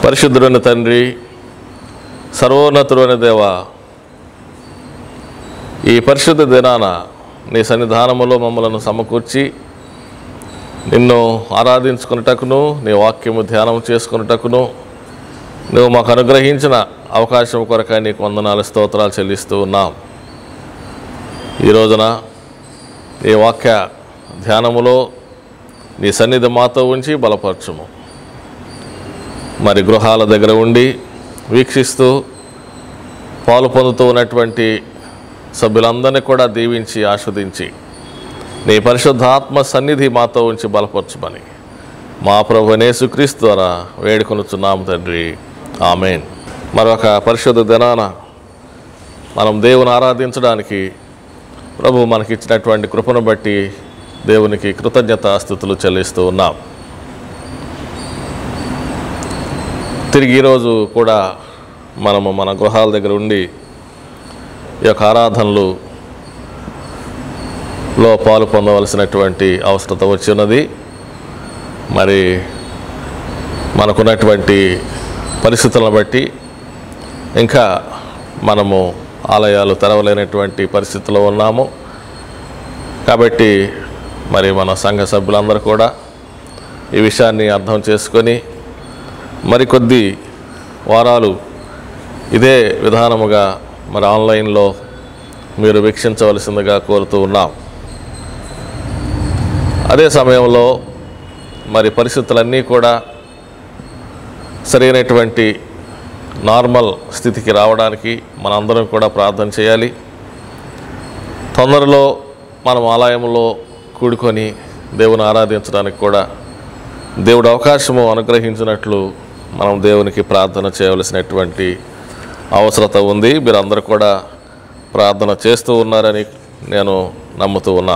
పరిశుద్ధుడైన తండ్రి సర్వోన్నతుడైన దేవ ఈ పరిశుద్ధ దినాన నీ సన్నిధానములో మమ్మలను సమకూర్చి నిన్ను ఆరాధించుకున్నటకును నీ వాక్యము ధ్యానం చేసుకున్నటకును నువ్వు మాకు అనుగ్రహించిన అవకాశం కొరకై నీకు వందనాలు స్తోత్రాలు చెల్లిస్తూ ఉన్నాం ఈ రోజున నీ వాక్య ధ్యానములో నీ సన్నిధి మాతో ఉంచి బలపరచుము మరి గృహాల దగ్గర ఉండి వీక్షిస్తూ పాలు పొందుతూ ఉన్నటువంటి సభ్యులందరినీ కూడా దీవించి ఆస్వాదించి నీ పరిశుద్ధాత్మ సన్నిధి మాతో ఉంచి బలపరచుమని మా ప్రభు యేసుక్రీస్తు ద్వారా వేడుకొనుచున్నాము తండ్రి ఆమెన్ మరొక పరిశుద్ధ దినాన మనం దేవుని ఆరాధించడానికి ప్రభు మనకిచ్చినటువంటి కృపను బట్టి దేవునికి కృతజ్ఞత స్థుతులు చెల్లిస్తూ ఉన్నాం తిరిగి ఈరోజు కూడా మనము మన గృహాల దగ్గర ఉండి ఈ యొక్క ఆరాధనలు లో పాలు పొందవలసినటువంటి అవసరత వచ్చి ఉన్నది మరి మనకున్నటువంటి పరిస్థితులను బట్టి ఇంకా మనము ఆలయాలు తెరవలేనటువంటి పరిస్థితిలో ఉన్నాము కాబట్టి మరి మన సంఘ సభ్యులందరూ కూడా ఈ విషయాన్ని అర్థం చేసుకొని మరికొద్ది వారాలు ఇదే విధానముగా మరి ఆన్లైన్లో మీరు వీక్షించవలసిందిగా కోరుతూ ఉన్నాం అదే సమయంలో మరి పరిస్థితులన్నీ కూడా సరైనటువంటి నార్మల్ స్థితికి రావడానికి మనందరం కూడా ప్రార్థన చేయాలి తొందరలో మనం ఆలయంలో కూడుకొని దేవుని ఆరాధించడానికి కూడా దేవుడు అవకాశము అనుగ్రహించినట్లు మనం దేవునికి ప్రార్థన చేయవలసినటువంటి అవసరత ఉంది మీరందరూ కూడా ప్రార్థన చేస్తూ ఉన్నారని నేను నమ్ముతూ ఉన్నా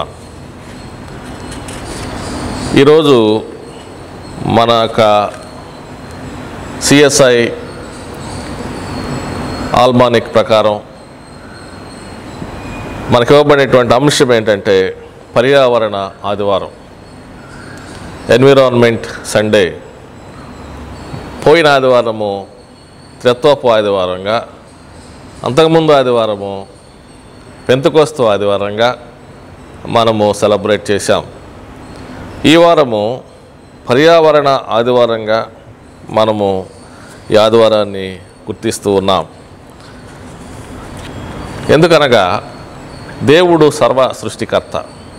ఈరోజు మన యొక్క సిఎస్ఐ ఆల్మానిక్ ప్రకారం మనకి ఇవ్వబడేటువంటి అంశం ఏంటంటే పర్యావరణ ఆదివారం ఎన్విరాన్మెంట్ సండే పోయిన ఆదివారము త్రెత్వపు ఆదివారంగా అంతకుముందు ఆదివారము పెంతుకోస్తు ఆదివారంగా మనము సెలబ్రేట్ చేశాం ఈ వారము పర్యావరణ ఆదివారంగా మనము ఈ ఆదివారాన్ని గుర్తిస్తూ ఉన్నాం ఎందుకనగా దేవుడు సర్వ సృష్టికర్త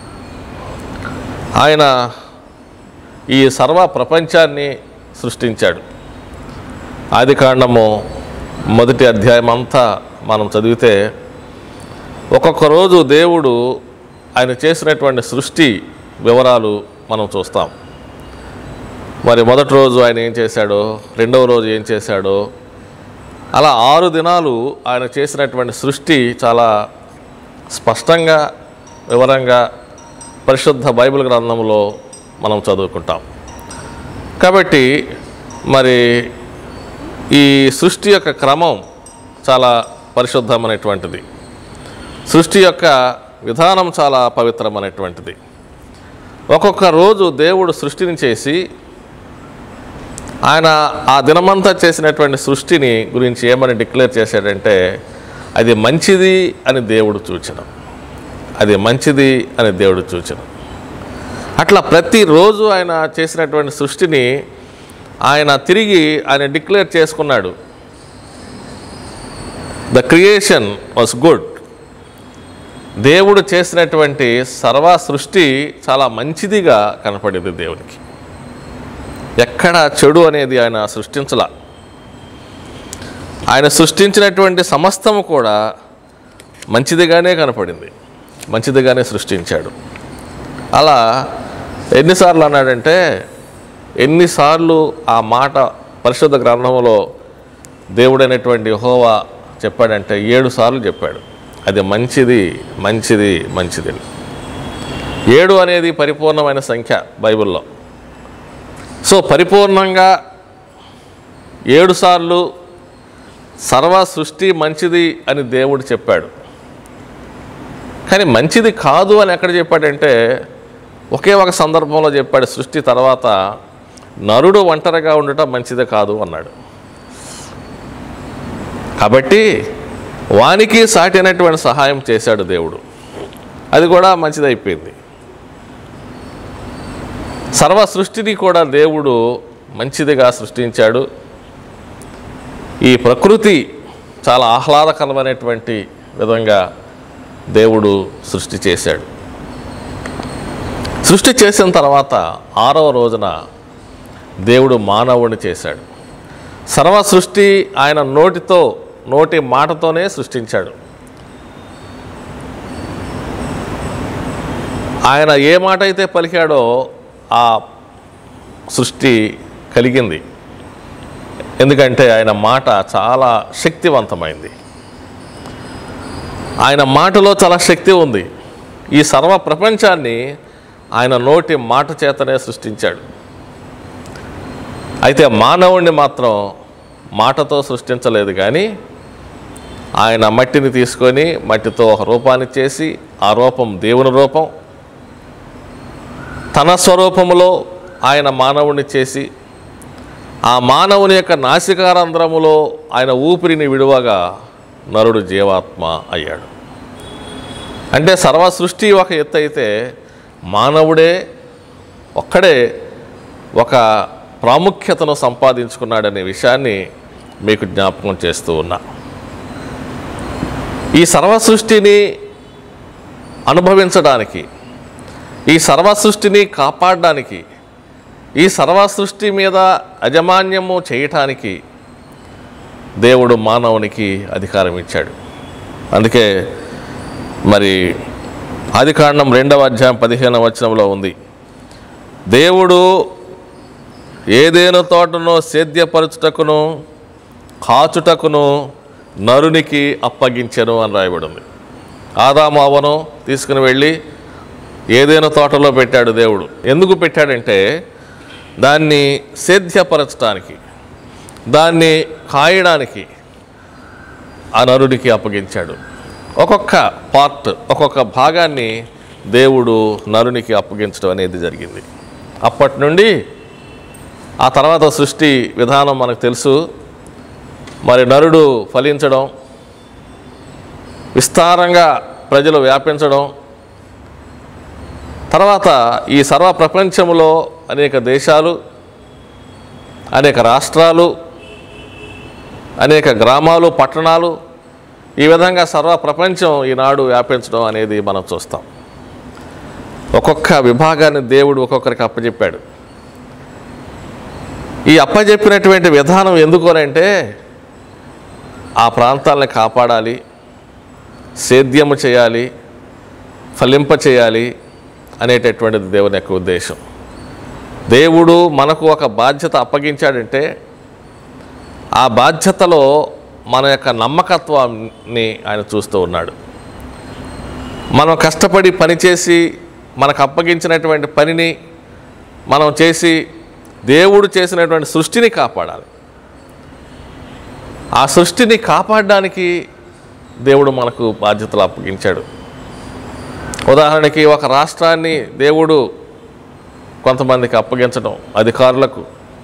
ఆయన ఈ సర్వ ప్రపంచాన్ని సృష్టించాడు ఆది కాండము మొదటి అధ్యాయం అంతా మనం చదివితే ఒక్కొక్క రోజు దేవుడు ఆయన చేసినటువంటి సృష్టి వివరాలు మనం చూస్తాం మరి మొదటి రోజు ఆయన ఏం చేశాడో రెండవ రోజు ఏం చేశాడో అలా ఆరు దినాలు ఆయన చేసినటువంటి సృష్టి చాలా స్పష్టంగా వివరంగా పరిశుద్ధ బైబిల్ గ్రంథంలో మనం చదువుకుంటాం కాబట్టి మరి ఈ సృష్టి యొక్క క్రమం చాలా పరిశుద్ధమైనటువంటిది సృష్టి యొక్క విధానం చాలా పవిత్రమైనటువంటిది ఒక్కొక్క రోజు దేవుడు సృష్టిని చేసి ఆయన ఆ దినమంతా చేసినటువంటి సృష్టిని గురించి ఏమని డిక్లేర్ చేశాడంటే అది మంచిది అని దేవుడు చూచడం అది మంచిది అని దేవుడు చూచడం అట్లా ప్రతిరోజు ఆయన చేసినటువంటి సృష్టిని ఆయన తిరిగి ఆయన డిక్లేర్ చేసుకున్నాడు ద క్రియేషన్ వాస్ గుడ్ దేవుడు చేసినటువంటి సర్వ సృష్టి చాలా మంచిదిగా కనపడేది దేవునికి ఎక్కడ చెడు అనేది ఆయన సృష్టించలా ఆయన సృష్టించినటువంటి సమస్తము కూడా మంచిదిగానే కనపడింది మంచిదిగానే సృష్టించాడు అలా ఎన్నిసార్లు అన్నాడంటే ఎన్నిసార్లు ఆ మాట పరిశుద్ధ గ్రంథంలో దేవుడైనటువంటి యెహోవా చెప్పాడంటే ఏడు సార్లు చెప్పాడు అది మంచిది మంచిది మంచిది అని. ఏడు అనేది పరిపూర్ణమైన సంఖ్య బైబిల్లో సో పరిపూర్ణంగా ఏడు సార్లు సర్వ సృష్టి మంచిది అని దేవుడు చెప్పాడు కానీ మంచిది కాదు అని ఎక్కడ చెప్పాడంటే ఒకే ఒక సందర్భంలో చెప్పాడు సృష్టి తర్వాత నరుడు ఒంటరిగా ఉండటం మంచిది కాదు అన్నాడు కాబట్టి వానికి సాటినటువంటి సహాయం చేశాడు దేవుడు అది కూడా మంచిదైపోయింది సర్వ సృష్టిని కూడా దేవుడు మంచిదిగా సృష్టించాడు ఈ ప్రకృతి చాలా ఆహ్లాదకరమైనటువంటి విధంగా దేవుడు సృష్టి చేశాడు సృష్టి చేసిన తర్వాత ఆరవ రోజున దేవుడు మానవుడిని చేశాడు సర్వ సృష్టి ఆయన నోటితో నోటి మాటతోనే సృష్టించాడు ఆయన ఏ మాట అయితే పలికాడో ఆ సృష్టి కలిగింది ఎందుకంటే ఆయన మాట చాలా శక్తివంతమైంది ఆయన మాటలో చాలా శక్తి ఉంది ఈ సర్వ ప్రపంచాన్ని ఆయన నోటి మాట చేతనే సృష్టించాడు అయితే మానవుణ్ణి మాత్రం మాటతో సృష్టించలేదు కానీ ఆయన మట్టిని తీసుకొని మట్టితో ఒక రూపాన్ని చేసి ఆ రూపం దేవుని రూపం తన స్వరూపములో ఆయన మానవుని చేసి ఆ మానవుని యొక్క నాసికారంధ్రములో ఆయన ఊపిరిని విడువగా నరుడు జీవాత్మ అయ్యాడు అంటే సర్వ సృష్టి ఒక ఎత్తు అయితే మానవుడే ఒక్కడే ఒక ప్రాముఖ్యతను సంపాదించుకున్నాడనే విషయాన్ని మీకు జ్ఞాపకం చేస్తూ ఉన్నా ఈ సర్వ సృష్టిని అనుభవించడానికి ఈ సర్వ సృష్టిని కాపాడడానికి ఈ సర్వ సృష్టి మీద అజమాన్యము చేయటానికి దేవుడు మానవునికి అధికారం ఇచ్చాడు అందుకే మరి ఆదికాండం రెండవ అధ్యాయం పదిహేనవ వచనంలో ఉంది దేవుడు ఏదేను తోటను సేద్యపరచుటకును కాచుటకును నరునికి అప్పగించెను అని రాయబడి ఉంది ఆదాము అవ్వను తీసుకుని వెళ్ళి ఏదైనా తోటలో పెట్టాడు దేవుడు ఎందుకు పెట్టాడంటే దాన్ని సేద్యపరచడానికి దాన్ని కాయడానికి ఆ నరుడికి అప్పగించాడు ఒక్కొక్క పార్ట్ ఒక్కొక్క భాగాన్ని దేవుడు నరునికి అప్పగించడం అనేది జరిగింది అప్పటి నుండి ఆ తర్వాత సృష్టి విధానం మనకు తెలుసు మరి నరుడు ఫలించడం విస్తారంగా ప్రజలు వ్యాపించడం తర్వాత ఈ సర్వ ప్రపంచంలో అనేక దేశాలు అనేక రాష్ట్రాలు అనేక గ్రామాలు పట్టణాలు ఈ విధంగా సర్వ ప్రపంచం ఈనాడు వ్యాపించడం అనేది మనం చూస్తాం ఒక్కొక్క విభాగాన్ని దేవుడు ఒక్కొక్కరికి అప్పచెప్పాడు ఈ అప్పచెప్పినటువంటి విధానం ఎందుకోనంటే ఆ ప్రాంతాలని కాపాడాలి సేద్యము చేయాలి ఫలింప చేయాలి అనేటటువంటిది దేవుని యొక్క ఉద్దేశం దేవుడు మనకు ఒక బాధ్యత అప్పగించాడంటే ఆ బాధ్యతలో మన యొక్క నమ్మకత్వాన్ని ఆయన చూస్తూ ఉన్నాడు మనం కష్టపడి పనిచేసి మనకు అప్పగించినటువంటి పనిని మనం చేసి దేవుడు చేసినటువంటి సృష్టిని కాపాడాలి ఆ సృష్టిని కాపాడడానికి దేవుడు మనకు బాధ్యతలు అప్పగించాడు ఉదాహరణకి ఒక రాష్ట్రాన్ని దేవుడు కొంతమందికి అప్పగించడం అధికారులకు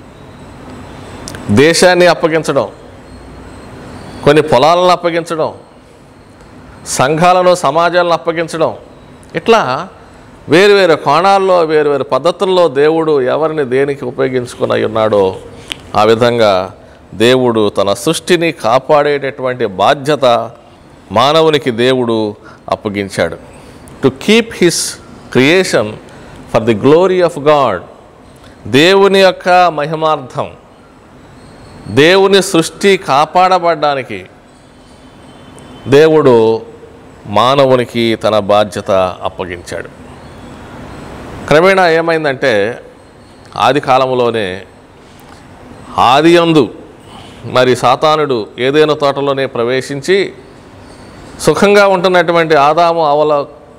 దేశాన్ని అప్పగించడం కొన్ని పొలాలను అప్పగించడం సంఘాలను సమాజాలను అప్పగించడం ఇట్లా వేరు వేరు కోణాల్లో వేరు వేరు పద్ధతుల్లో దేవుడు ఎవరిని దేనికి ఉపయోగించుకుని ఉన్నాడో ఆ విధంగా దేవుడు తన సృష్టిని కాపాడేటటువంటి బాధ్యత మానవునికి దేవుడు అప్పగించాడు to keep his creation for the glory of God దేవుని యొక్క మహిమార్థం దేవుని సృష్టి కాపాడబడ్డానికి దేవుడు మానవునికి తన బాధ్యత అప్పగించాడు క్రమేణా ఏమైందంటే ఆది కాలంలోనే ఆది యందు మరి సాతానుడు ఏదైనా తోటలోనే ప్రవేశించి సుఖంగా ఉంటున్నటువంటి ఆదాము అవల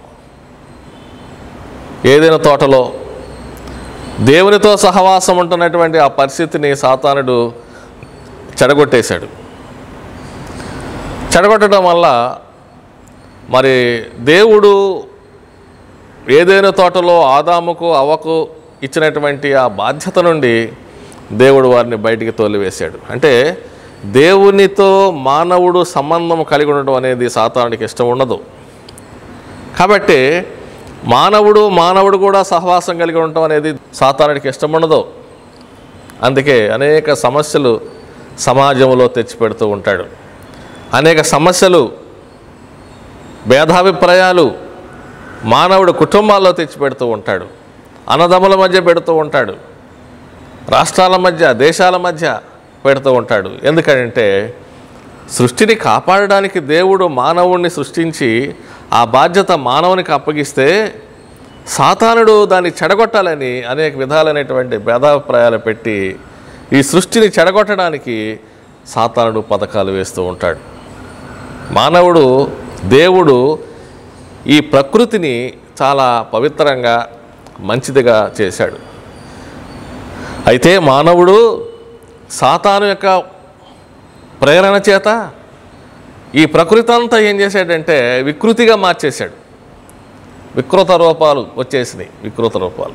ఏదైనా తోటలో దేవునితో సహవాసం ఉంటున్నటువంటి ఆ పరిస్థితిని సాతానుడు చెడగొట్టేశాడు చెడగొట్టడం వల్ల మరి దేవుడు ఏదైనా తోటలో ఆదాముకు అవకు ఇచ్చినటువంటి ఆ బాధ్యత నుండి దేవుడు వారిని బయటికి తోలివేశాడు అంటే దేవునితో మానవుడు సంబంధం కలిగి ఉండడం అనేది సాతానుడికి ఇష్టం ఉండదు కాబట్టి మానవుడు మానవుడు కూడా సహవాసం కలిగి ఉండటం అనేది సాతానుడికి ఇష్టం ఉండదు అందుకే అనేక సమస్యలు సమాజంలో తెచ్చిపెడుతూ ఉంటాడు అనేక సమస్యలు భేదాభిప్రాయాలు మానవుడు కుటుంబాల్లో తెచ్చిపెడుతూ ఉంటాడు అన్నదమ్ముల మధ్య పెడుతూ ఉంటాడు రాష్ట్రాల మధ్య దేశాల మధ్య పెడుతూ ఉంటాడు ఎందుకంటే సృష్టిని కాపాడడానికి దేవుడు మానవుణ్ణి సృష్టించి ఆ బాధ్యత మానవునికి అప్పగిస్తే సాతానుడు దాన్ని చెడగొట్టాలని అనేక విధాలైనటువంటి భేదాభిప్రాయాలు పెట్టి ఈ సృష్టిని చెడగొట్టడానికి సాతానుడు పథకాలు వేస్తూ ఉంటాడు మానవుడు దేవుడు ఈ ప్రకృతిని చాలా పవిత్రంగా మంచిదిగా చేశాడు అయితే మానవుడు సాతాను యొక్క ప్రేరణ చేత ఈ ప్రకృతి అంతా ఏం చేశాడంటే వికృతిగా మార్చేశాడు వికృత రూపాలు వచ్చేసినాయి వికృత రూపాలు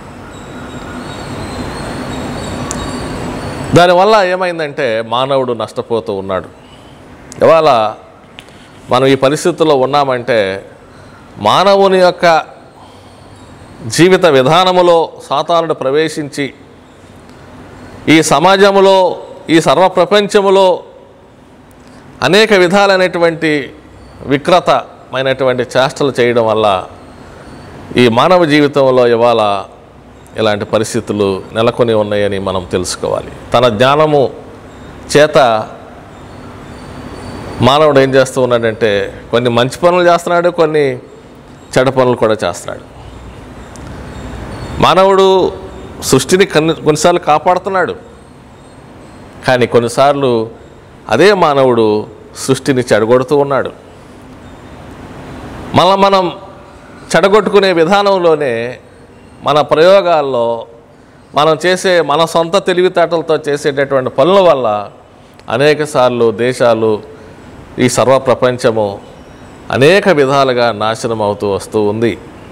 దానివల్ల ఏమైందంటే మానవుడు నష్టపోతూ ఉన్నాడు ఇవాళ మనం ఈ పరిస్థితుల్లో ఉన్నామంటే మానవుని యొక్క జీవిత విధానములో సాతానుడు ప్రవేశించి ఈ సమాజములో ఈ సర్వ ప్రపంచములో అనేక విధాలైనటువంటి వికృతమైనటువంటి చేష్టలు చేయడం వల్ల ఈ మానవ జీవితంలో ఇవాళ ఇలాంటి పరిస్థితులు నెలకొని ఉన్నాయని మనం తెలుసుకోవాలి తన జ్ఞానము చేత మానవుడు ఏం చేస్తూ ఉన్నాడంటే కొన్ని మంచి పనులు చేస్తున్నాడు కొన్ని చెడ్డ పనులు కూడా చేస్తున్నాడు మానవుడు సృష్టిని కొన్ని కొన్నిసార్లు కాపాడుతున్నాడు కానీ కొన్నిసార్లు అదే మానవుడు సృష్టిని చెడగొడుతూ ఉన్నాడు మళ్ళా మనం చెడగొట్టుకునే విధానంలోనే మన ప్రయోగాల్లో మనం చేసే మన సొంత తెలివితేటలతో చేసేటటువంటి పనుల వల్ల అనేక సార్లు దేశాలు ఈ సర్వ ప్రపంచము అనేక విధాలుగా నాశనం అవుతూ వస్తూ ఉంది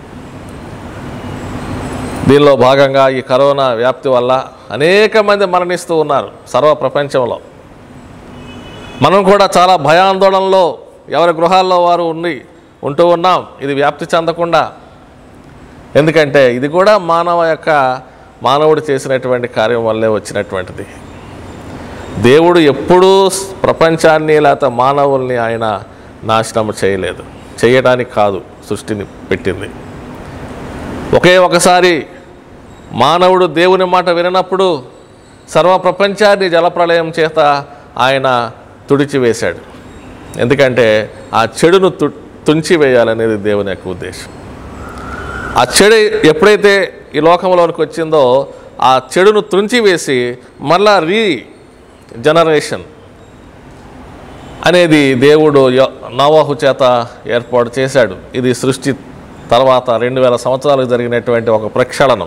దీనిలో భాగంగా ఈ కరోనా వ్యాప్తి వల్ల అనేక మంది మరణిస్తూ ఉన్నారు సర్వ ప్రపంచంలో మనం కూడా చాలా భయాందోళనలో ఎవరి గృహాల్లో వారు ఉండి ఉంటూ ఉన్నాం ఇది వ్యాప్తి చెందకుండా ఎందుకంటే ఇది కూడా మానవ యొక్క మానవుడు చేసినటువంటి కార్యం వల్లే వచ్చినటువంటిది దేవుడు ఎప్పుడూ ప్రపంచాన్ని లేకపోతే మానవుల్ని ఆయన నాశనం చేయలేదు చేయడానికి కాదు సృష్టిని పెట్టింది ఒకే ఒకసారి మానవుడు దేవుని మాట వినప్పుడు సర్వ ప్రపంచాన్ని జలప్రలయం చేత ఆయన తుడిచివేశాడు ఎందుకంటే ఆ చెడును తు తుంచివేయాలనేది దేవుని యొక్క ఉద్దేశం ఆ చెడు ఎప్పుడైతే ఈ లోకంలోనికి వచ్చిందో ఆ చెడును తుంచివేసి మళ్ళా రీ జనరేషన్ అనేది దేవుడు యొ- నోవాహు చేత ఏర్పాటు చేశాడు ఇది సృష్టి తర్వాత రెండు వేల సంవత్సరాలకు జరిగినటువంటి ఒక ప్రక్షాళనం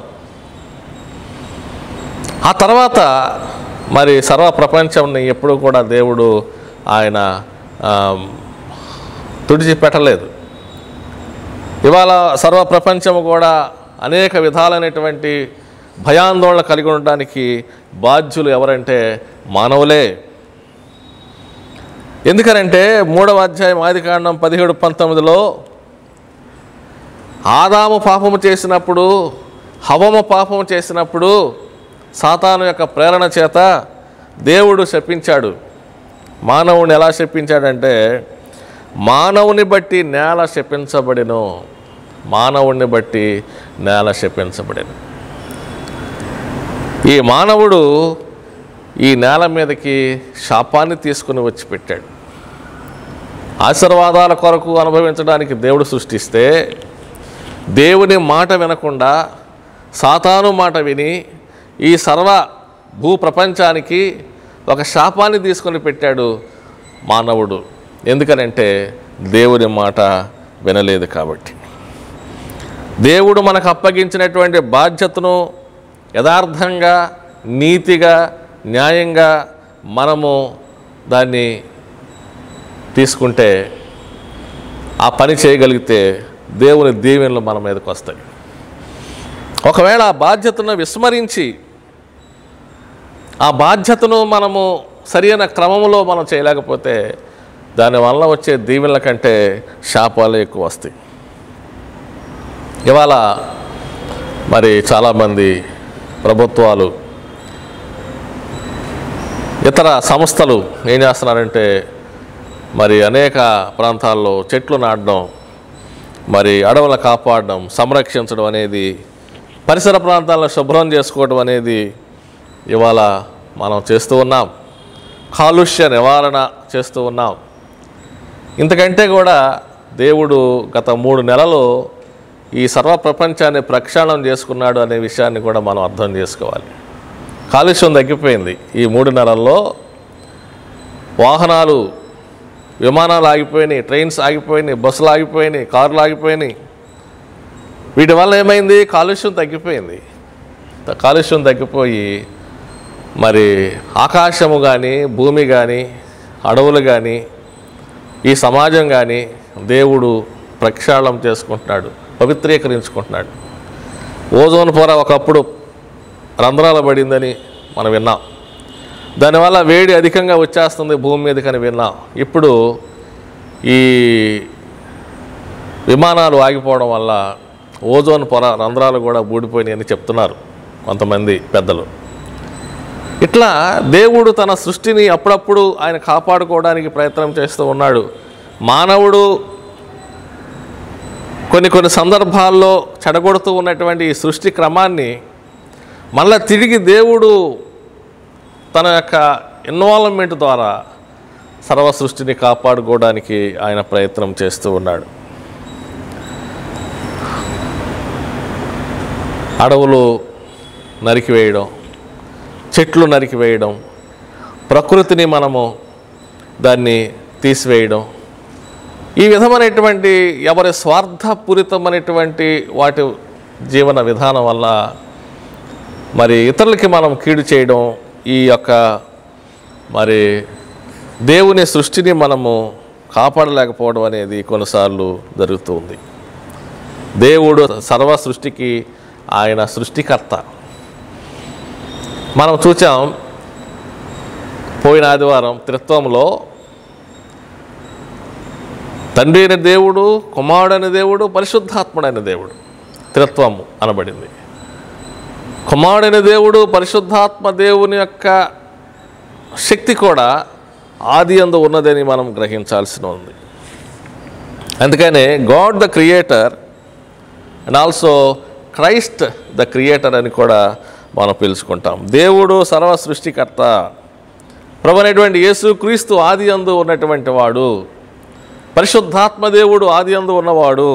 ఆ తర్వాత మరి సర్వ ప్రపంచంని ఎప్పుడూ కూడా దేవుడు ఆయన ఆ, తుడిచిపెట్టలేదు ఇవాళ సర్వ ప్రపంచము కూడా అనేక విధాలైనటువంటి భయాందోళన కలిగి ఉండడానికి బాధ్యులు ఎవరంటే మానవులే ఎందుకనంటే మూడవ అధ్యాయం ఆదికాండం పదిహేడు పంతొమ్మిదిలో ఆదాము పాపము చేసినప్పుడు హవము పాపము చేసినప్పుడు సాతాను యొక్క ప్రేరణ చేత దేవుడు శపించాడు మానవుని ఎలా శపించాడంటే మానవుని బట్టి నేల శపించబడిను మానవుణ్ణి బట్టి నేల శపించబడిను ఈ మానవుడు ఈ నేల మీదకి శాపాన్ని తీసుకుని వచ్చి పెట్టాడు ఆశీర్వాదాల కొరకు అనుభవించడానికి దేవుడు సృష్టిస్తే దేవుని మాట వినకుండా సాతాను మాట విని ఈ సర్వ భూ ప్రపంచానికి ఒక శాపాన్ని తీసుకొని పెట్టాడు మానవుడు ఎందుకనంటే దేవుని మాట వినలేదు కాబట్టి దేవుడు మనకు అప్పగించినటువంటి బాధ్యతను యథార్థంగా నీతిగా న్యాయంగా మనము దాన్ని తీసుకుంటే ఆ పని చేయగలిగితే దేవుని దీవెనలు మన మీదకి వస్తాయి ఒకవేళ ఆ బాధ్యతను విస్మరించి ఆ బాధ్యతను మనము సరైన క్రమంలో మనం చేయలేకపోతే దానివల్ల వచ్చే దీవెనల కంటే శాపాలే ఎక్కువ వస్తాయి ఇవాళ మరి చాలామంది ప్రభుత్వాలు ఇతర సంస్థలు ఏం చేస్తున్నారంటే మరి అనేక ప్రాంతాల్లో చెట్లు నాటడం మరి అడవులను కాపాడడం సంరక్షించడం అనేది పరిసర ప్రాంతాలను శుభ్రం చేసుకోవడం అనేది ఇవాళ మనం చేస్తూ ఉన్నాం కాలుష్య నివారణ చేస్తూ ఉన్నాం ఇంతకంటే కూడా దేవుడు గత మూడు నెలలు ఈ సర్వ ప్రపంచాన్ని ప్రక్షాళన చేసుకున్నాడు అనే విషయాన్ని కూడా మనం అర్థం చేసుకోవాలి కాలుష్యం తగ్గిపోయింది ఈ మూడు నెలల్లో వాహనాలు విమానాలు ఆగిపోయినాయి ట్రైన్స్ ఆగిపోయినాయి బస్సులు ఆగిపోయినాయి కార్లు ఆగిపోయినాయి వీటి వల్ల ఏమైంది కాలుష్యం తగ్గిపోయింది త- కాలుష్యం తగ్గిపోయి మరి ఆకాశము కానీ భూమి కానీ అడవులు కానీ ఈ సమాజం కానీ దేవుడు ప్రక్షాళన చేసుకుంటున్నాడు పవిత్రీకరించుకుంటున్నాడు ఓజోన్ పొర ఒకప్పుడు రంధ్రాలు పడిందని మనం విన్నాం దానివల్ల వేడి అధికంగా వచ్చేస్తుంది భూమి మీదకని విన్నాం ఇప్పుడు ఈ విమానాలు ఆగిపోవడం వల్ల ఓజోన్ పొర రంధ్రాలు కూడా ఊడిపోయినాయని చెప్తున్నారు కొంతమంది పెద్దలు ఇట్లా దేవుడు తన సృష్టిని అప్పుడప్పుడు ఆయన కాపాడుకోవడానికి ప్రయత్నం చేస్తూ ఉన్నాడు మానవుడు కొన్ని కొన్ని సందర్భాల్లో చెడగొడుతూ ఉన్నటువంటి ఈ సృష్టి క్రమాన్ని మళ్ళా తిరిగి దేవుడు తన యొక్క ఇన్వాల్వ్మెంట్ ద్వారా సర్వ సృష్టిని కాపాడుకోవడానికి ఆయన ప్రయత్నం చేస్తూ ఉన్నాడు అడవులు నరికివేయడం చెట్లు నరికివేయడం ప్రకృతిని మనము దాన్ని తీసివేయడం ఈ విధమైనటువంటి ఎవరి స్వార్థపూరితమైనటువంటి వాటి జీవన విధానం వల్ల మరి ఇతరులకి మనం కీడు చేయడం ఈ యొక్క మరి దేవుని సృష్టిని మనము కాపాడలేకపోవడం అనేది కొన్నిసార్లు జరుగుతుంది దేవుడు సర్వ సృష్టికి ఆయన సృష్టికర్త మనం చూచాం పోయిన ఆదివారం త్రిత్వంలో తండ్రి అయిన దేవుడు కుమారుడైన దేవుడు పరిశుద్ధాత్ముడైన దేవుడు త్రిత్వము అనబడింది కుమారుడైన దేవుడు పరిశుద్ధాత్మ దేవుని యొక్క శక్తి కూడా ఆది అందు ఉన్నదని మనం గ్రహించాల్సి ఉంది అందుకనే God the creator and also Christ the creator అని కూడా మనం పిలుచుకుంటాం దేవుడు సర్వ సృష్టికర్త ప్రభు అనేటువంటి యేసు క్రీస్తు ఆది అందు ఉన్నటువంటి వాడు పరిశుద్ధాత్మ దేవుడు ఆది అందు ఉన్నవాడు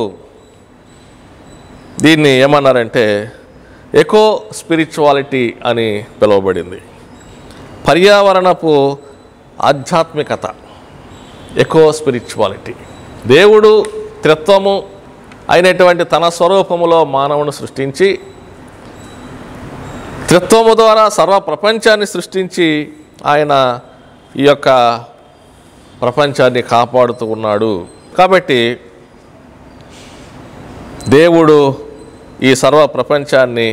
దీన్ని ఏమన్నారంటే ఎకో స్పిరిచువాలిటీ అని పిలువబడింది పర్యావరణపు ఆధ్యాత్మికత ఎకో స్పిరిచువాలిటీ దేవుడు త్రిత్వము అయినటువంటి తన స్వరూపములో మానవుని సృష్టించి త్రిత్వము ద్వారా సర్వ ప్రపంచాన్ని సృష్టించి ఆయన ఈ యొక్క ప్రపంచాన్ని కాపాడుతూ ఉన్నాడు కాబట్టి దేవుడు ఈ సర్వ ప్రపంచాన్ని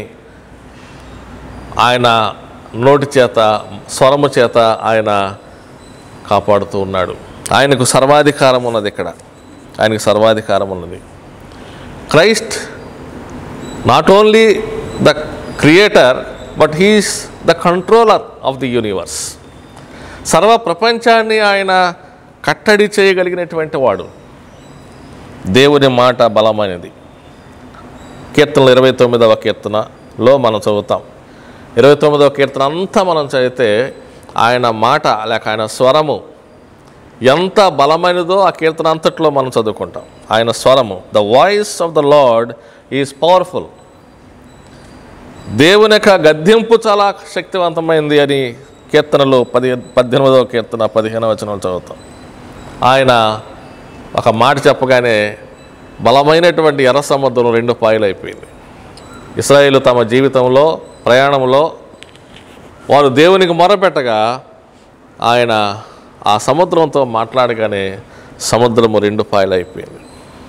ఆయన నోటి చేత స్వరము చేత ఆయన కాపాడుతూ ఉన్నాడు ఆయనకు సర్వాధికారం ఉన్నది ఇక్కడ ఆయనకు సర్వాధికారం ఉన్నది Christ not only the creator but he's the controller of the universe సర్వ ప్రపంచాన్ని ఆయన కట్టడి చేయగలిగినటువంటి వాడు దేవుని మాట బలమైనది కీర్తనలు ఇరవై తొమ్మిదవ కీర్తనలో మనం చదువుతాం ఇరవై తొమ్మిదవ కీర్తన అంతా మనం చదివితే ఆయన మాట లేక ఆయన స్వరము ఎంత బలమైనదో ఆ కీర్తన అంతట్లో మనం చదువుకుంటాం ఆయన స్వరము the voice of the Lord is powerful దేవుని యొక్క గద్దింపు చాలా శక్తివంతమైంది అని కీర్తనలు పది పద్దెనిమిదవ కీర్తన పదిహేనవ వచనం చదువుతాం ఆయన ఒక మాట చెప్పగానే బలమైనటువంటి ఎర్ర సముద్రం రెండు పాయలైపోయింది ఇస్రాయేలు తమ జీవితంలో ప్రయాణంలో వారు దేవునికి మొరపెట్టగా ఆయన ఆ సముద్రంతో మాట్లాడగానే సముద్రము రెండు పాయలైపోయింది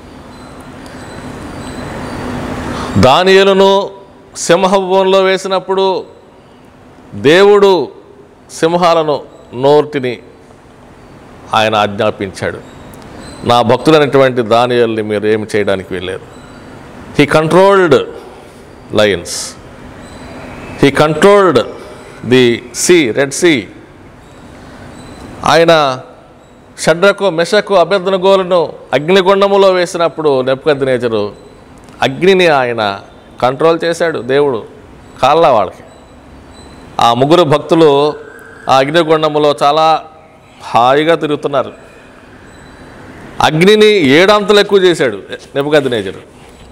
దానియలును సింహభవంలో వేసినప్పుడు దేవుడు సింహాలను నోటిని ఆయన ఆజ్ఞాపించాడు నా భక్తులైనటువంటి దానియల్ని మీరు ఏమి చేయడానికి వెళ్ళారు he controlled lions he controlled the sea Red Sea ఆయన షడ్రకు మెషకు అభ్యర్థన గోలను అగ్నిగుండములో వేసినప్పుడు నెప్పుకద్నేచరు అగ్నిని ఆయన కంట్రోల్ చేశాడు దేవుడు కాళ్ళ వాళ్ళకి ఆ ముగ్గురు భక్తులు ఆ అగ్నిగుండములో చాలా హాయిగా తిరుగుతున్నారు అగ్నిని ఏడంతలు ఎక్కువ చేశాడు నెప్పుకద్నేచరు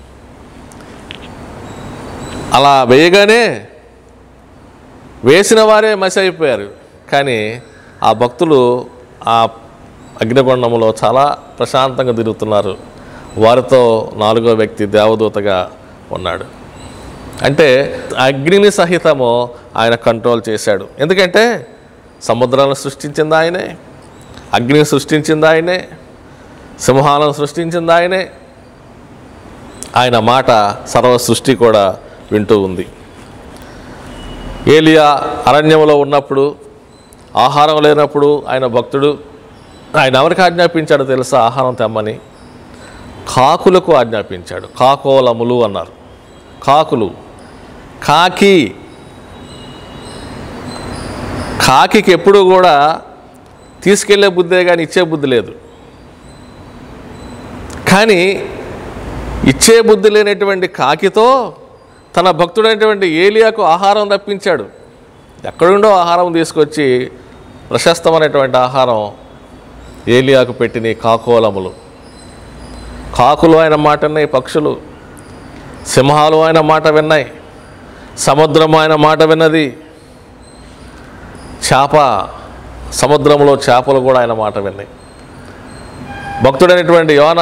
అలా వేయగానే వేసిన వారే మసి అయిపోయారు కానీ ఆ భక్తులు ఆ అగ్నిగుండంలో చాలా ప్రశాంతంగా తిరుగుతున్నారు వారితో నాలుగో వ్యక్తి దేవదూతగా ఉన్నాడు అంటే అగ్నిని సహితము ఆయన కంట్రోల్ చేశాడు ఎందుకంటే సముద్రాలను సృష్టించింది ఆయనే అగ్నిని సృష్టించింది ఆయనే సింహాలను సృష్టించింది ఆయనే ఆయన మాట సర్వ సృష్టి కూడా వింటూ ఉంది ఏలియా అరణ్యంలో ఉన్నప్పుడు ఆహారం లేనప్పుడు ఆయన భక్తుడు ఆయన ఎవరికి ఆజ్ఞాపించాడో తెలుసా ఆహారం తెమ్మని కాకులకు ఆజ్ఞాపించాడు కాకోలములు అన్నారు కాకులు కాకి కాకికి ఎప్పుడూ కూడా తీసుకెళ్లే బుద్ధే కానీ ఇచ్చే బుద్ధి లేదు కానీ ఇచ్చే బుద్ధి లేనటువంటి కాకితో తన భక్తుడైనటువంటి ఏలియాకు ఆహారం తప్పించాడు ఎక్కడుండో ఆహారం తీసుకొచ్చి ప్రశస్తమైనటువంటి ఆహారం ఏలియాకు పెట్టిన కాకోలములు కాకులు ఆయన మాట విన్నాయి పక్షులు సింహాలు ఆయన మాట విన్నాయి సముద్రం ఆయన మాట విన్నది చేప సముద్రంలో చేపలు కూడా ఆయన మాట విన్నాయి భక్తుడైనటువంటి యోన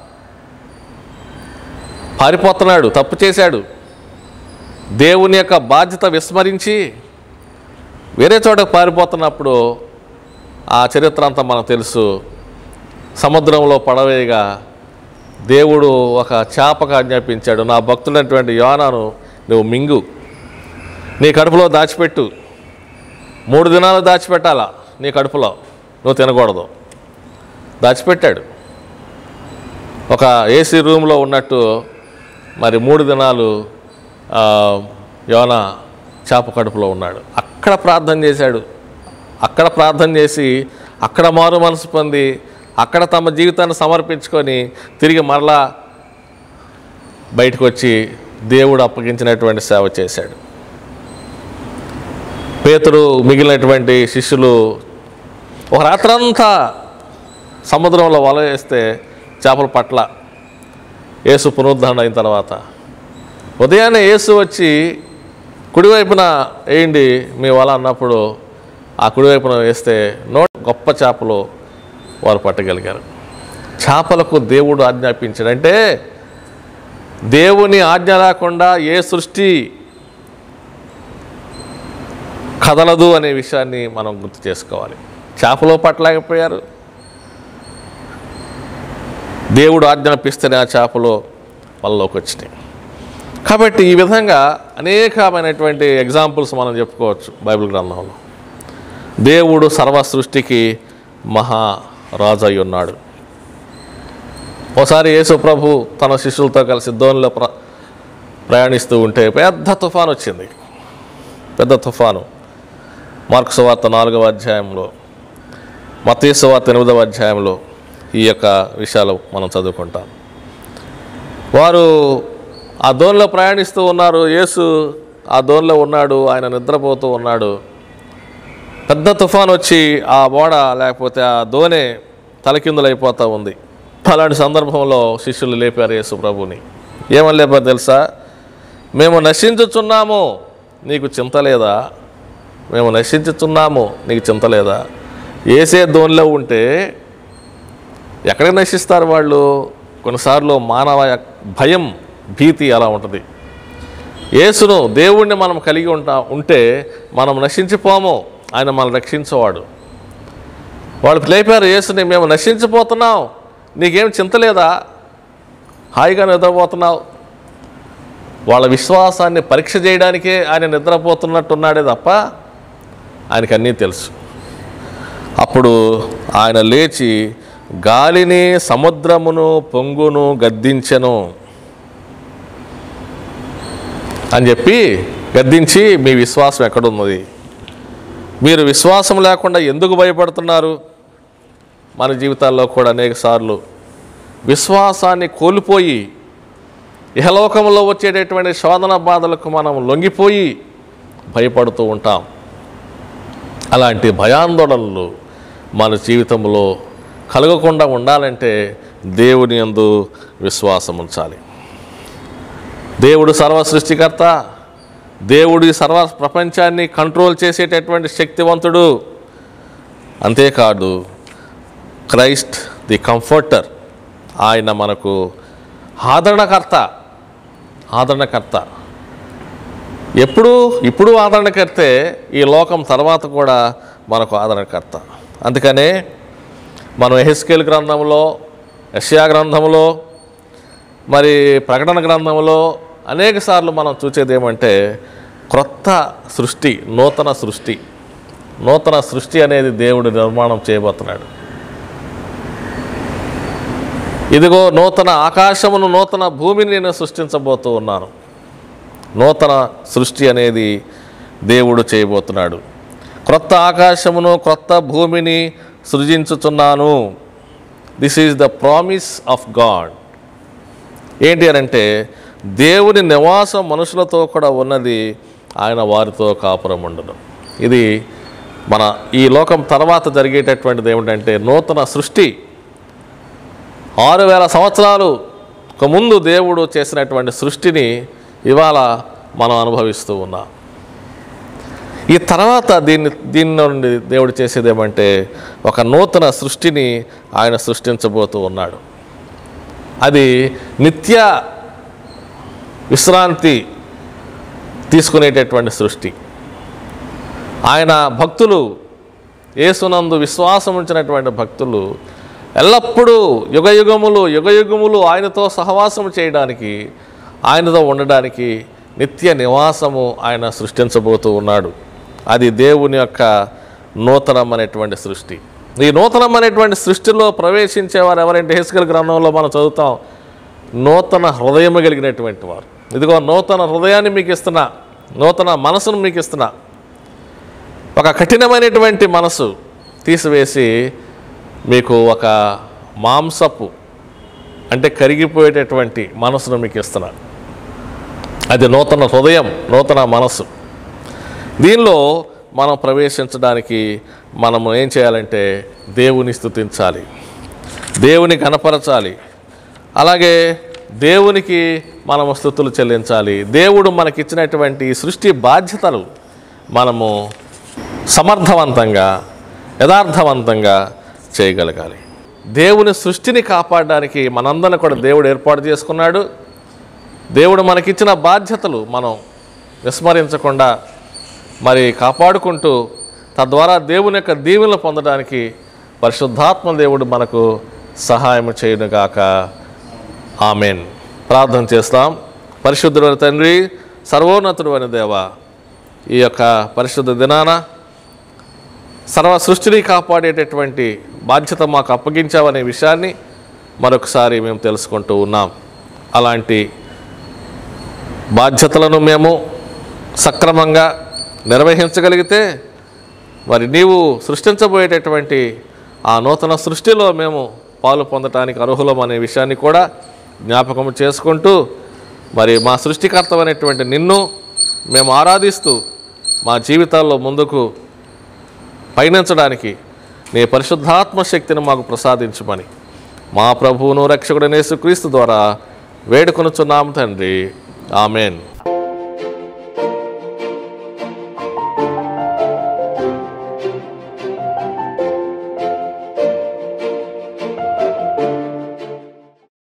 పారిపోతున్నాడు తప్పు చేశాడు దేవుని యొక్క బాధ్యత విస్మరించి వేరే చోటకు పారిపోతున్నప్పుడు ఆ చరిత్ర అంతా మనకు తెలుసు సముద్రంలో పడవేయగా దేవుడు ఒక చేపకు ఆజ్ఞాపించాడు నా భక్తుడైనటువంటి యోనాను నువ్వు మింగు నీ కడుపులో దాచిపెట్టు మూడు దినాలు దాచిపెట్టాలా నీ కడుపులో నువ్వు తినకూడదు దాచిపెట్టాడు ఒక ఏసీ రూమ్లో ఉన్నట్టు మరి మూడు దినాలు ఆ, యోన చేప కడుపులో ఉన్నాడు అక్కడ ప్రార్థన చేశాడు అక్కడ ప్రార్థన చేసి అక్కడ మారు మనసు పొంది అక్కడ తమ జీవితాన్ని సమర్పించుకొని తిరిగి మరలా బయటకు వచ్చి దేవుడు అప్పగించినటువంటి సేవ చేశాడు పేతురు మిగిలినటువంటి శిష్యులు ఒక రాత్రంతా సముద్రంలో వల వేస్తే చేపల పట్ల యేసు పునరుద్ధరణ అయిన తర్వాత ఉదయాన్నే యేసు వచ్చి కుడివైపున వేయండి మీ వల అన్నప్పుడు ఆ కుడివైపున వేస్తే నోట్ గొప్ప చేపలు వారు పట్టగలిగారు చేపలకు దేవుడు ఆజ్ఞాపించాడు అంటే దేవుని ఆజ్ఞ లేకుండా ఏ సృష్టి కదలదు అనే విషయాన్ని మనం గుర్తు చేసుకోవాలి చేపలో పట్టలేకపోయారు దేవుడు ఆజ్ఞాపిస్తేనే ఆ చేపలు వాళ్ళలోకి వచ్చినాయి కాబట్టి ఈ విధంగా అనేకమైనటువంటి ఎగ్జాంపుల్స్ మనం చెప్పుకోవచ్చు బైబిల్ గ్రంథంలో దేవుడు సర్వ సృష్టికి మహా రాజు అయి ఉన్నాడు ఒకసారి యేసు ప్రభు తన శిష్యులతో కలిసి దోనిలో ప్ర ప్రయాణిస్తూ ఉంటే పెద్ద తుఫాన్ వచ్చింది పెద్ద తుఫాను మార్క్స్ వార్త నాలుగవ అధ్యాయంలో మతీసు వార్త ఎనిమిదవ అధ్యాయంలో ఈ యొక్క విషయాలు మనం చదువుకుంటాం వారు ఆ దోనిలో ప్రయాణిస్తూ ఉన్నారు యేసు ఆ దోనిలో ఉన్నాడు ఆయన నిద్రపోతూ ఉన్నాడు పెద్ద తుఫాన్ వచ్చి ఆ ఓడ లేకపోతే ఆ దోనె తలకిందులైపోతూ ఉంది అలాంటి సందర్భంలో శిష్యులు లేపారు యేసు ప్రభుని ఏమని లేపారు తెలుసా మేము నశించుచున్నాము నీకు చింత లేదా మేము నశించుచున్నాము నీకు చింత లేదా ఏసే దోనిలో ఉంటే ఎక్కడికి నశిస్తారు వాళ్ళు కొన్నిసార్లు మానవ యొక్క భయం భీతి అలా ఉంటుంది యేసును దేవుణ్ణి మనం కలిగి ఉంటా ఉంటే మనం నశించిపోము ఆయన మనం రక్షించేవాడు వాళ్ళు లేపారు యేసుని మేము నశించిపోతున్నాం నీకేం చింత లేదా హాయిగా నిద్రపోతున్నావు వాళ్ళ విశ్వాసాన్ని పరీక్ష చేయడానికే ఆయన నిద్రపోతున్నట్టున్నాడే తప్ప ఆయనకి అన్నీ తెలుసు అప్పుడు ఆయన లేచి గాలిని సముద్రమును పొంగును గద్దించెను అని చెప్పి గద్దించి మీ విశ్వాసం ఎక్కడున్నది మీరు విశ్వాసం లేకుండా ఎందుకు భయపడుతున్నారు మన జీవితాల్లో కూడా అనేక సార్లు విశ్వాసాన్ని కోల్పోయి ఇహలోకంలో వచ్చేటటువంటి శోధన బాధలకు మనం లొంగిపోయి భయపడుతూ ఉంటాం అలాంటి భయాందోళనలు మన జీవితంలో కలగకుండా ఉండాలంటే దేవుని యందు విశ్వాసం ఉంచాలి దేవుడు సర్వ సృష్టికర్త దేవుడి సర్వ ప్రపంచాన్ని కంట్రోల్ చేసేటటువంటి శక్తివంతుడు అంతేకాదు క్రైస్ట్ ది కంఫర్టర్ ఆయన మనకు ఆదరణకర్త ఆదరణకర్త ఎప్పుడు ఇప్పుడు ఆదరణకర్తే ఈ లోకం తర్వాత కూడా మనకు ఆదరణకర్త అందుకనే మనం ఎహెస్కేల్ గ్రంథంలో యష్యా గ్రంథంలో మరి ప్రకటన గ్రంథంలో అనేక సార్లు మనం చూసేది ఏమంటే క్రొత్త సృష్టి నూతన సృష్టి నూతన సృష్టి అనేది దేవుడు నిర్మాణం చేయబోతున్నాడు ఇదిగో నూతన ఆకాశమును నూతన భూమిని నేను సృష్టించబోతూ ఉన్నాను నూతన సృష్టి అనేది దేవుడు చేయబోతున్నాడు క్రొత్త ఆకాశమును క్రొత్త భూమిని సృజించుచున్నాను this is the promise of God ఏంటి అని అంటే దేవుని నివాసం మనుషులతో కూడా ఉన్నది ఆయన వారితో కాపురం ఉండడం ఇది మన ఈ లోకం తర్వాత జరిగేటటువంటిది ఏమిటంటే నూతన సృష్టి ఆరు వేల సంవత్సరాలు ఒక ముందు దేవుడు చేసినటువంటి సృష్టిని ఇవాళ మనం అనుభవిస్తూ ఉన్నాం ఈ తర్వాత దీన్ని దీని నుండి దేవుడు చేసేది ఏమంటే ఒక నూతన సృష్టిని ఆయన సృష్టించబోతూ ఉన్నాడు అది నిత్య విశ్రాంతి తీసుకునేటటువంటి సృష్టి ఆయన భక్తులు యేసునందు విశ్వాసం ఉంచినటువంటి భక్తులు ఎల్లప్పుడూ యుగయుగములు యుగయుగములు ఆయనతో సహవాసం చేయడానికి ఆయనతో ఉండడానికి నిత్య నివాసము ఆయన సృష్టించబోతూ ఉన్నాడు అది దేవుని యొక్క నూతనం అనేటువంటి సృష్టి ఈ నూతనం అనేటువంటి సృష్టిలో ప్రవేశించేవారు ఎవరంటే హెస్కల్ గ్రంథంలో మనం చదువుతాం నూతన హృదయం కలిగినటువంటి వారు ఇదిగో నూతన హృదయాన్ని మీకు ఇస్తున్నా నూతన మనసును మీకు ఇస్తున్నా ఒక కఠినమైనటువంటి మనసు తీసివేసి మీకు ఒక మాంసపు అంటే కరిగిపోయేటటువంటి మనసును మీకు ఇస్తున్నా అది నూతన హృదయం నూతన మనసు దీనిలో మనం ప్రవేశించడానికి మనము ఏం చేయాలంటే దేవుని స్థుతించాలి దేవుని కనపరచాలి అలాగే దేవునికి మనము స్థుతులు చెల్లించాలి దేవుడు మనకిచ్చినటువంటి ఈ సృష్టి బాధ్యతలు మనము సమర్థవంతంగా యథార్థవంతంగా చేయగలగాలి దేవుని సృష్టిని కాపాడడానికి మనందరిని కూడా దేవుడు ఏర్పాటు చేసుకున్నాడు దేవుడు మనకిచ్చిన బాధ్యతలు మనం విస్మరించకుండా మరి కాపాడుకుంటూ తద్వారా దేవుని యొక్క దీవెనలు పొందడానికి పరిశుద్ధాత్మ దేవుడు మనకు సహాయం చేయునుగాక ఆమెన్ ప్రార్థన చేస్తాం పరిశుద్ధుడైన తండ్రి సర్వోన్నతుడు అని దేవ ఈ యొక్క పరిశుద్ధ దినాన సర్వ సృష్టిని కాపాడేటటువంటి బాధ్యత మాకు అప్పగించావనే విషయాన్ని మరొకసారి మేము తెలుసుకుంటూ ఉన్నాం అలాంటి బాధ్యతలను మేము సక్రమంగా నిర్వహించగలిగితే మరి నీవు సృష్టించబోయేటటువంటి ఆ నూతన సృష్టిలో మేము పాలు పొందటానికి అర్హులం అనే విషయాన్ని కూడా జ్ఞాపకం చేసుకుంటూ మరి మా సృష్టికర్తమైనటువంటి నిన్ను మేము ఆరాధిస్తూ మా జీవితాల్లో ముందుకు పయనించడానికి నీ పరిశుద్ధాత్మ శక్తిని మాకు ప్రసాదించమని మా ప్రభువును రక్షకుడనేసు క్రీస్తు ద్వారా వేడుకొనుచున్నాము తండ్రి ఆమెన్